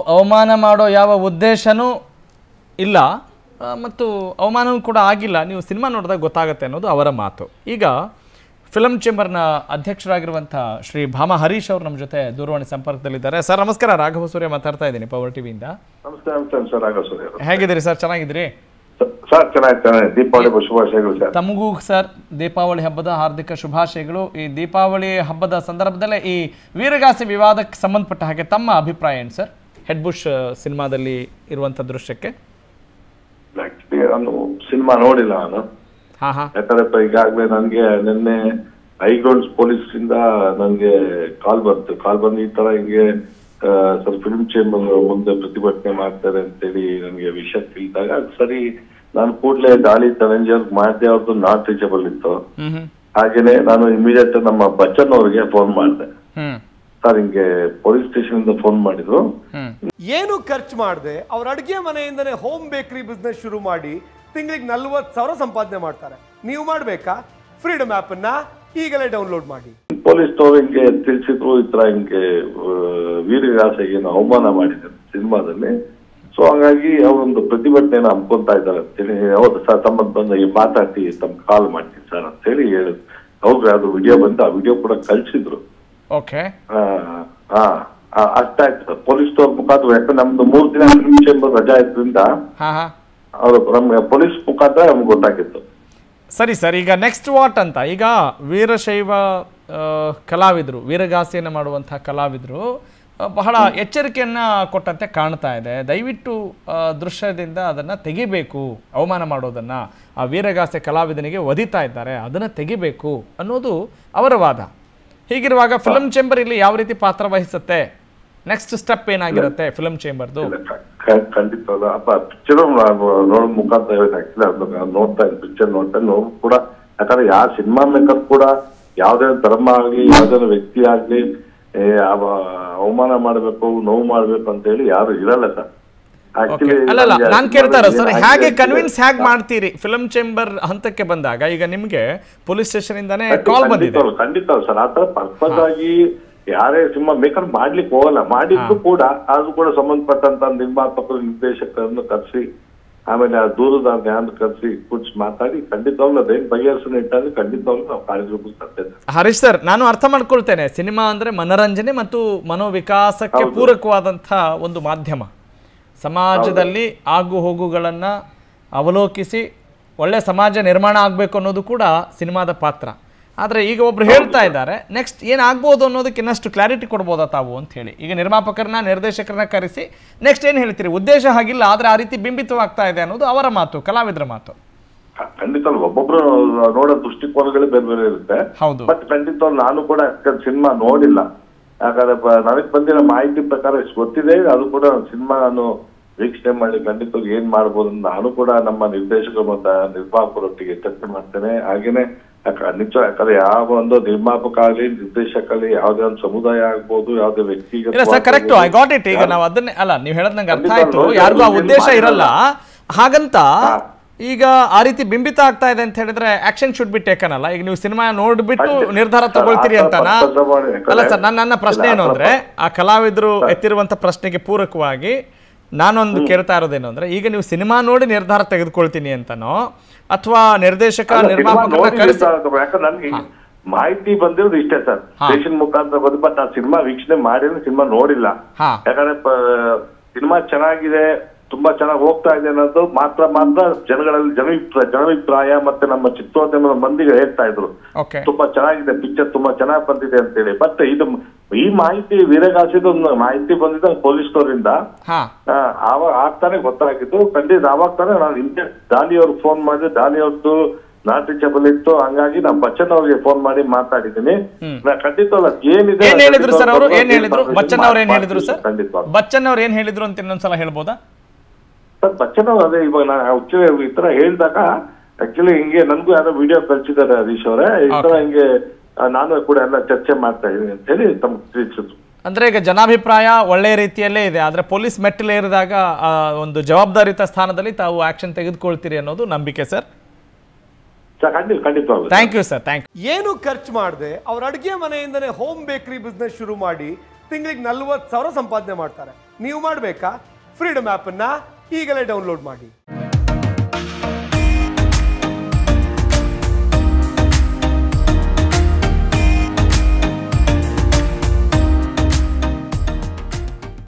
ಅವಮಾನ ಮಾಡೋ ಯಾವ ಉದ್ದೇಶನೂ ಇಲ್ಲ ಆ, ಮತ್ತು ಅವಮಾನವೂ ಕೂಡ ಆಗಿಲ್ಲ ನೀವು ಸಿನಿಮಾ ನೋಡಿದಾಗ ಗೊತ್ತಾಗುತ್ತೆ ಅನ್ನೋದು ಅವರ ಮಾತು ಈಗ ಫಿಲಮ್ ಚೇಂಬರ್ನ ಅಧ್ಯಕ್ಷರಾಗಿರುವಂಥ ಶ್ರೀ ಭಾಮಾ ಹರೀಶ್ ಅವರು ನಮ್ಮ ಜೊತೆ ದೂರವಾಣಿ ಸಂಪರ್ಕದಲ್ಲಿದ್ದಾರೆ ಸರ್ ನಮಸ್ಕಾರ ರಾಘವ ಸೂರ್ಯ ಮಾತಾಡ್ತಾ ಇದ್ದೀನಿ ಪವರ್ ಟಿವಿಯಿಂದ ನಮಸ್ತೆ ನಮಸ್ತೆ ಸರ್ ರಾಘವಸೂರಿ ಅವರು ಹೇಗಿದ್ದೀರಿ ಸರ್ ಚೆನ್ನಾಗಿದ್ದೀರಿ ಸರ್ ಚೆನ್ನಾಗಿ ಚೆನ್ನಾಗಿ ದೀಪಾವಳಿ ಹಬ್ಬ ಶುಭಾಶಯಗಳು ಸರ್ ತಮಗೂ ಸರ್ ದೀಪಾವಳಿ ಹಬ್ಬದ ಹಾರ್ದಿಕ ಶುಭಾಶಯಗಳು ಈ ದೀಪಾವಳಿ ಹಬ್ಬದ ಸಂದರ್ಭದಲ್ಲೇ ಈ ವೀರಗಾಸೆ ವಿವಾದಕ್ಕೆ ಸಂಬಂಧಪಟ್ಟ ಹಾಗೆ ತಮ್ಮ ಅಭಿಪ್ರಾಯ ಏನು ಸರ್ ಹೆಡ್ ಬುಷ್ ಸಿನಿಮಾದಲ್ಲಿ ಇರುವಂಥ ದೃಶ್ಯಕ್ಕೆ ಆಕ್ಚುಲಿ ನಾನು ಸಿನಿಮಾ ನೋಡಿಲ್ಲ ನಾನು ಹಾಂ ಹಾಂ ಯಾಕಂದ್ರೆ ಈಗಾಗಲೇ ನನಗೆ ನಿನ್ನೆ ಐಗ್ರೌಂಡ್ಸ್ ಪೊಲೀಸ್ ಇಂದ ನನಗೆ ಕಾಲ್ ಬಂತು ಕಾಲ್ ಬಂದು ಈ ತರ ಹಿಂಗೆ ಆ, ಸರ್ ಫಿಲ್ಮ್ ಚೇಂಬರ್ ಮುಂದೆ ಪ್ರತಿಭಟನೆ ಮಾಡ್ತಾರೆ ಅಂತೇಳಿ ನನಗೆ ವಿಷಯ ತಿಳಿದಾಗ ಅದ್ ಸರಿ ನಾನು ಕೂಡಲೇ ಗಾಳಿ ಧನಂಜಯ ಮಾಡಿದೆ ಅವ್ರದ್ದು ನಾಟ್ ರೀಚಬಲ್ ಇತ್ತು ಹ್ಞೂ ಹ್ಞೂ ಹಾಗೇನೆ ನಾನು ಇಮಿಡಿಯೇಟ್ ನಮ್ಮ ಬಚ್ಚನ್ ಅವ್ರಿಗೆ ಫೋನ್ ಮಾಡಿದೆ ಹ್ಞೂ ಸರ್ ಹಿಂಗೆ ಪೊಲೀಸ್ ಸ್ಟೇಷನ್ ಇಂದ ಫೋನ್ ಮಾಡಿದ್ರು ಹ್ಞೂ ಏನು ಖರ್ಚು ಮಾಡದೆ ಅವ್ರ ಅಡುಗೆ ಮನೆಯಿಂದನೇ ಹೋಮ್ ಬೇಕರಿ ಬಿಸ್ನೆಸ್ ಶುರು ಮಾಡಿ ತಿಂಗಳಿಗೆ ನಲ್ವತ್ತು ಸಾವಿರ ಸಂಪಾದನೆ ಮಾಡ್ತಾರೆ ನೀವು ಮಾಡಬೇಕಾ ಫ್ರೀಡಮ್ ಆ್ಯಪನ್ನು ಈಗಲೇ ಡೌನ್ಲೋಡ್ ಮಾಡಿ ಪೊಲೀಸ್ನವ್ರು ಹಿಂಗೆ ತಿಳಿಸಿದ್ರು ಈ ತರ ಹಿಂಗೆ ಆ, ವೀರಗಾಸೆಗೆ ಏನು ಅವಮಾನ ಮಾಡಿದ್ದಾರೆ ಸಿನಿಮಾದಲ್ಲಿ ಸೊ ಹಂಗಾಗಿ ಅವರೊಂದು ಪ್ರತಿಭಟನೆನ ಹಮ್ಕೊಂತಾ ಇದ್ದಾರೆ ಅಂತೇಳಿ ಹೌದು ಸರ್ ತಮ್ಮ ಬಂದು ಈ ಮಾತಾಡ್ತಿ ತಮ್ಮ ಕಾಲ್ ಮಾಡ್ತೀನಿ ಸರ್ ಅಂತೇಳಿ ಹೇಳಿದ್ರು ಹೌದು ಅದು ವಿಡಿಯೋ ಬಂದು ಆ ವಿಡಿಯೋ ಕೂಡ ಕಳ್ಸಿದ್ರು ಓಕೆ ಆ, ಆ, ಆ, ಅಷ್ಟಾಯ್ತು ಸರ್ ಪೊಲೀಸ್ನವ್ರ ಮುಖಾಂತರ ಯಾಕಂದ್ರೆ ನಮ್ದು ಮೂರು ದಿನ ಫಿಲ್ಮ್ ಚೇಂಬರ್ ರಜಾ ಇದ್ರಿಂದ ಹಾಂ ಹಾಂ ಅವರು ನಮ್ಗೆ ಪೊಲೀಸ್ ಮುಖಾಂತರ ನಮ್ಗೆ ಗೊತ್ತಾಗಿತ್ತು ಸರಿ ಸರ್ ಈಗ ನೆಕ್ಸ್ಟ್ ವಾಟ್ ಅಂತ ಈಗ ವೀರಶೈವ ಆ, ಕಲಾವಿದರು ವೀರಗಾಸೆಯನ್ನು ಮಾಡುವಂಥ ಕಲಾವಿದರು ಆ, ಬಹಳ ಎಚ್ಚರಿಕೆಯನ್ನು ಕೊಟ್ಟಂತೆ ಕಾಣ್ತಾ ಇದೆ ದಯವಿಟ್ಟು ಆ, ದೃಶ್ಯದಿಂದ ಅದನ್ನು ತೆಗಿಬೇಕು ಅವಮಾನ ಮಾಡೋದನ್ನು ಆ ವೀರಗಾಸೆ ಕಲಾವಿದನಿಗೆ ಒದಿತಾ ಇದ್ದಾರೆ ಅದನ್ನು ತೆಗಿಬೇಕು ಅನ್ನೋದು ಅವರ ವಾದ ಹೀಗಿರುವಾಗ ಫಿಲಮ್ ಚೇಂಬರ್ ಇಲ್ಲಿ ಯಾವ ರೀತಿ ಪಾತ್ರ ವಹಿಸುತ್ತೆ ನೆಕ್ಸ್ಟ್ ಸ್ಟೆಪ್ ಏನಾಗಿರುತ್ತೆ ಫಿಲಮ್ ಚೇಂಬರ್ದು ಇಲ್ಲ, ಕ- ಕ- ಖಂಡಿತವಾದ ಅಪ್ಪ ಪಿಕ್ಚರ್ ನೋಡೋ ಮುಖಾಂತರ ಹೇಳಿದೆ ಆಕ್ಚುಲಿ ಅದನ್ನ ನೋಡ್ತಾ ಇದ್ದೆ ಪಿಕ್ಚರ್ ನೋಡ್ತಾ ನೋವು ಕೂಡ ಯಾಕಂದ್ರೆ ಯಾವ ಸಿನಿಮಾ ಮೇಕರ್ ಕೂಡ ಯಾವ್ದೇ ಧರ್ಮ ಆಗ್ಲಿ ಯಾವ್ದೇ ವ್ಯಕ್ತಿ ಆಗ್ಲಿ ಏ, ಅವ- ಅವಮಾನ ಮಾಡ್ಬೇಕು ನೋವು ಮಾಡ್ಬೇಕು ಅಂತ ಹೇಳಿ ಯಾರು ಇರಲ್ಲ ಸರ್ ಓಕೆ ಅಲ್ಲಲ್ಲ ನಾನು ಕೇಳ್ತಾ ಇರೋದು ಸರ್ ಹೇಗೆ ಕನ್ವಿನ್ಸ್ ಹೇಗೆ ಮಾಡ್ತೀರಿ ಫಿಲಮ್ ಚೇಂಬರ್ ಹಂತಕ್ಕೆ ಬಂದಾಗ ಈಗ ನಿಮಗೆ ಪೊಲೀಸ್ ಸ್ಟೇಷನ್ ಇಂದಾನೆ ಕಾಲ್ ಬಂದಿದೆ ಖಂಡಿತ ಸರ್ ಆತರ ಪರ್ಪಸ್ ಆಗಿ ಯಾರೇ ಸಿನಿಮಾ ಮೇಕರ್ ಮಾಡ್ಲಿಕ್ಕೆ ಹೋಗಲ್ಲ ಮಾಡಿದ್ದು ಕೂಡ ಅದು ಕೂಡ ಸಂಬಂಧಪಟ್ಟಂತ ನಿರ್ಮಾಪಕರು ನಿರ್ದೇಶಕರನ್ನು ಕರೆಸಿ ಆಮೇಲೆ ಆ ದೂರದ ಜ್ಞಾನ ಕರೆಸಿ ಕೂರ್ಸಿ ಮಾತಾಡಿ ಖಂಡಿತವಾಗ್ಲೂ ಅದೇನ್ ಬಗೆಹರಿಸಲು ಇಟ್ಟಾಗ ಖಂಡಿತವಾಗ್ಲೂ ನಾವು ಕಾರ್ಯಕ್ರಮ ಹರೀಶ್ ಸರ್ ನಾನು ಅರ್ಥ ಮಾಡ್ಕೊಳ್ತೇನೆ ಸಿನಿಮಾ ಅಂದ್ರೆ ಮನರಂಜನೆ ಮತ್ತು ಮನೋವಿಕಾಸಕ್ಕೆ ಪೂರಕವಾದಂಥ ಒಂದು ಮಾಧ್ಯಮ ಸಮಾಜದಲ್ಲಿ ಆಗು ಹೋಗುಗಳನ್ನು ಅವಲೋಕಿಸಿ ಒಳ್ಳೆ ಸಮಾಜ ನಿರ್ಮಾಣ ಆಗಬೇಕು ಅನ್ನೋದು ಕೂಡ ಸಿನಿಮಾದ ಪಾತ್ರ ಆದರೆ ಈಗ ಒಬ್ರು ಹೇಳ್ತಾ ಇದ್ದಾರೆ ನೆಕ್ಸ್ಟ್ ಏನಾಗ್ಬೋದು ಅನ್ನೋದಕ್ಕೆ ಇನ್ನಷ್ಟು ಕ್ಲಾರಿಟಿ ಕೊಡ್ಬೋದಾ ತಾವು ಅಂತ ಹೇಳಿ ಈಗ ನಿರ್ಮಾಪಕರನ್ನ ನಿರ್ದೇಶಕರನ್ನ ಕರೆಸಿ ನೆಕ್ಸ್ಟ್ ಏನು ಹೇಳ್ತೀರಿ ಉದ್ದೇಶ ಹಾಗಿಲ್ಲ ಆದರೆ ಆ ರೀತಿ ಬಿಂಬಿತವಾಗ್ತಾ ಇದೆ ಅನ್ನೋದು ಅವರ ಮಾತು ಕಲಾವಿದರ ಮಾತು ಖಂಡಿತ ಒಬ್ಬೊಬ್ರು ನೋಡೋ ದೃಷ್ಟಿಕೋನಗಳೇ ಬೇರೆ ಬೇರೆ ಇರುತ್ತೆ ಹೌದು ಬಟ್ ಖಂಡಿತ ನಾನು ಕೂಡ ಸಿನಿಮಾ ನೋಡಿಲ್ಲ ಯಾಕಂದ್ರೆ ಪ- ನನಗ್ ಬಂದಿರೋ ಮಾಹಿತಿ ಪ್ರಕಾರ ಇಷ್ಟು ಗೊತ್ತಿದೆ ಅದು ಕೂಡ ಸಿನಿಮಾ ನಾನು ವೀಕ್ಷಣೆ ಮಾಡಿ ಖಂಡಿತವಾಗಿ ಏನ್ ಮಾಡ್ಬೋದು ಅಂತ ನಾನು ಕೂಡ ನಮ್ಮ ನಿರ್ದೇಶಕರು ಮತ್ತು ನಿರ್ಮಾಪಕರೊಟ್ಟಿಗೆ ಚರ್ಚೆ ಮಾಡ್ತೇನೆ ಹಾಗೇನೆ ಯಾಕ- ನಿಜ ಯಾಕಂದ್ರೆ ಯಾವ ಒಂದು ನಿರ್ಮಾಪಕ ಆಗಲಿ ನಿರ್ದೇಶಕ ಆಗಲಿ ಯಾವ್ದೇ ಒಂದು ಸಮುದಾಯ ಆಗ್ಬೋದು ಯಾವ್ದೇ ವ್ಯಕ್ತಿಗತ ಇಲ್ಲ sir correct I got it ಈಗ ನಾವು ಅದನ್ನೇ ಅಲ್ಲ ನೀವು ಹೇಳೋದ್ ನಂಗೆ ಅರ್ಥ ಆಯ್ತು ಯಾರಿಗೂ ಆ ಉದ್ದೇಶ ಇರಲ್ಲ ಹಾಗಂತ ಈಗ ಆ ರೀತಿ ಬಿಂಬಿತ ಆಗ್ತಾ ಇದೆ ಅಂತ ಹೇಳಿದ್ರೆ ಆಕ್ಷನ್ ಶುಡ್ ಬಿ ಟೇಕನ್ ಅಲ್ಲ ಈಗ ನೀವು ಸಿನಿಮಾ ನೋಡ್ಬಿಟ್ಟು ನಿರ್ಧಾರ ತಗೊಳ್ತೀರಿ ಅಂತನಾ ಅಲ್ಲ ಸರ್ ನನ್ನ ನನ್ನ ಪ್ರಶ್ನೆ ಏನು ಅಂದ್ರೆ ಆ ಕಲಾವಿದರು ಎತ್ತಿರುವಂತ ಪ್ರಶ್ನೆಗೆ ಪೂರಕವಾಗಿ ನಾನೊಂದು ಕೇಳ್ತಾ ಇರೋದೇನು ಅಂದ್ರೆ ಈಗ ನೀವು ಸಿನಿಮಾ ನೋಡಿ ನಿರ್ಧಾರ ತೆಗೆದುಕೊಳ್ತೀನಿ ಅಂತನೋ ಅಥವಾ ನಿರ್ದೇಶಕ ನಿರ್ಮಾಪಕರನ್ನ ಕರೆಸಿ ಯಾಕಂದ್ರೆ ನನ್ಗೆ ಮಾಹಿತಿ ಬಂದಿರೋದು ಇಷ್ಟೇ ಸರ್ ಹಾ. ಸ್ಟೇಷನ್ ಮುಖಾಂತರ ಬಂದು ಬಟ್ ಆ ಸಿನಿಮಾ ವೀಕ್ಷಣೆ ಮಾಡಿದ್ರೆ ಸಿನಿಮಾ ನೋಡಿಲ್ಲ ಹಾ ಯಾಕಂದ್ರೆ ಸಿನಿಮಾ ಚೆನ್ನಾಗಿದೆ ತುಂಬಾ ಚೆನ್ನಾಗಿ ಹೋಗ್ತಾ ಇದೆ ಅನ್ನೋದು ಮಾತ್ರ ಮಾತ್ರ ಜನಗಳಲ್ಲಿ ಜನ ಜನಭಿಪ್ರಾಯ ಮತ್ತೆ ನಮ್ಮ ಚಿತ್ರೋದ್ಯಮದ ಮಂದಿಗೆ ಹೇಳ್ತಾ ಇದ್ರು ಓಕೆ ತುಂಬಾ ಚೆನ್ನಾಗಿದೆ ಪಿಕ್ಚರ್ ತುಂಬಾ ಚೆನ್ನಾಗಿ ಬಂದಿದೆ ಅಂತೇಳಿ ಬಟ್ ಇದು ಈ ಮಾಹಿತಿ ವೀರಗಾಸಿದ ಒಂದು ಮಾಹಿತಿ ಬಂದಿದ್ದ ಪೊಲೀಸ್ನವರಿಂದ ಹಾ ಆ, ಆವಾಗ ಆಗ್ತಾನೆ ಗೊತ್ತಾಗಿದ್ದು ಖಂಡಿತ ಆವಾಗ ತಾನೇ ನಾನು ಹಿಂದೆ ದಾಲಿ ಅವ್ರಿಗೆ ಫೋನ್ ಮಾಡಿದೆ ದಾಲಿ ಅವ್ರದ್ದು ನಾಟ್ ರೀಚಬಲ್ ಇತ್ತು ಹಂಗಾಗಿ ನಾನು ಬಚ್ಚನ್ ಅವ್ರಿಗೆ ಫೋನ್ ಮಾಡಿ ಮಾತಾಡಿದ್ದೀನಿ ನಾ ಖಂಡಿತವಲ್ಲ ಏನಿದೆ ಏನ್ ಹೇಳಿದ್ರು ಸರ್ ಅವರು ಏನ್ ಖಂಡಿತವಾಗ್ಲೂ ಹೇಳಿದ್ರು ಬಚ್ಚನ್ ಅವ್ರು ಏನ್ ಹೇಳಿದ್ರು ಸರ್ ಖಂಡಿತವಾಗ್ಲೂ ಬಚ್ಚನ್ ಅವ್ರು ಏನ್ ಹೇಳಿದ್ರು ಅಂತ ಇನ್ನೊಂದ್ಸಲ ಹೇಳ್ಬೋದಾ ಸರ್ ಬಚ್ಚನ್ ಅವ್ರು ಅದೇ ಇವಾಗ ನಾನು ಆಕ್ಚುಲಿ ಈ ತರ ಹೇಳಿದಾಗ ಆಕ್ಚುಲಿ ಹಿಂಗೆ ನನ್ಗೂ ಯಾರೋ ವಿಡಿಯೋ ಕಳ್ಸಿದ್ದಾರೆ ಹರೀಶ್ ಅವರೇ ಈ ತರ Okay. ಹಿಂಗೆ ಆ, ನಾನು ಕೂಡ ಎಲ್ಲ ಚರ್ಚೆ ಮಾಡ್ತಾ ಇದ್ದೀನಿ ಅಂತ ಹೇಳಿ ತಮ್ಗೆ ತಿಳಿಸಿದ್ರು ಅಂದ್ರೆ ಈಗ ಜನಾಭಿಪ್ರಾಯ ಒಳ್ಳೆ ರೀತಿಯಲ್ಲೇ ಇದೆ ಆದ್ರೆ ಪೊಲೀಸ್ ಮೆಟ್ಟಿಲೇರಿದಾಗ ಆ ಒಂದು ಜವಾಬ್ದಾರಿತ ಸ್ಥಾನದಲ್ಲಿ ತಾವು ಆಕ್ಷನ್ ತೆಗೆದುಕೊಳ್ತೀರಿ ಅನ್ನೋದು ನಂಬಿಕೆ ಸರ್ ಸರ್ ಖಂಡಿತ ಖಂಡಿತವಾಗ್ಲೂ thank you sir thank you ಏನು ಖರ್ಚು ಮಾಡದೆ ಅವ್ರ ಅಡುಗೆ ಮನೆಯಿಂದನೇ ಹೋಮ್ ಬೇಕರಿ ಬಿಸ್ನೆಸ್ ಶುರು ಮಾಡಿ ತಿಂಗಳಿಗೆ ನಲ್ವತ್ತು ಸಾವಿರ ಸಂಪಾದನೆ ಮಾಡ್ತಾರೆ ನೀವು ಮಾಡಬೇಕಾ ಫ್ರೀಡಮ್ ಆ್ಯಪನ್ನು ಈಗಲೇ ಡೌನ್ಲೋಡ್ ಮಾಡಿ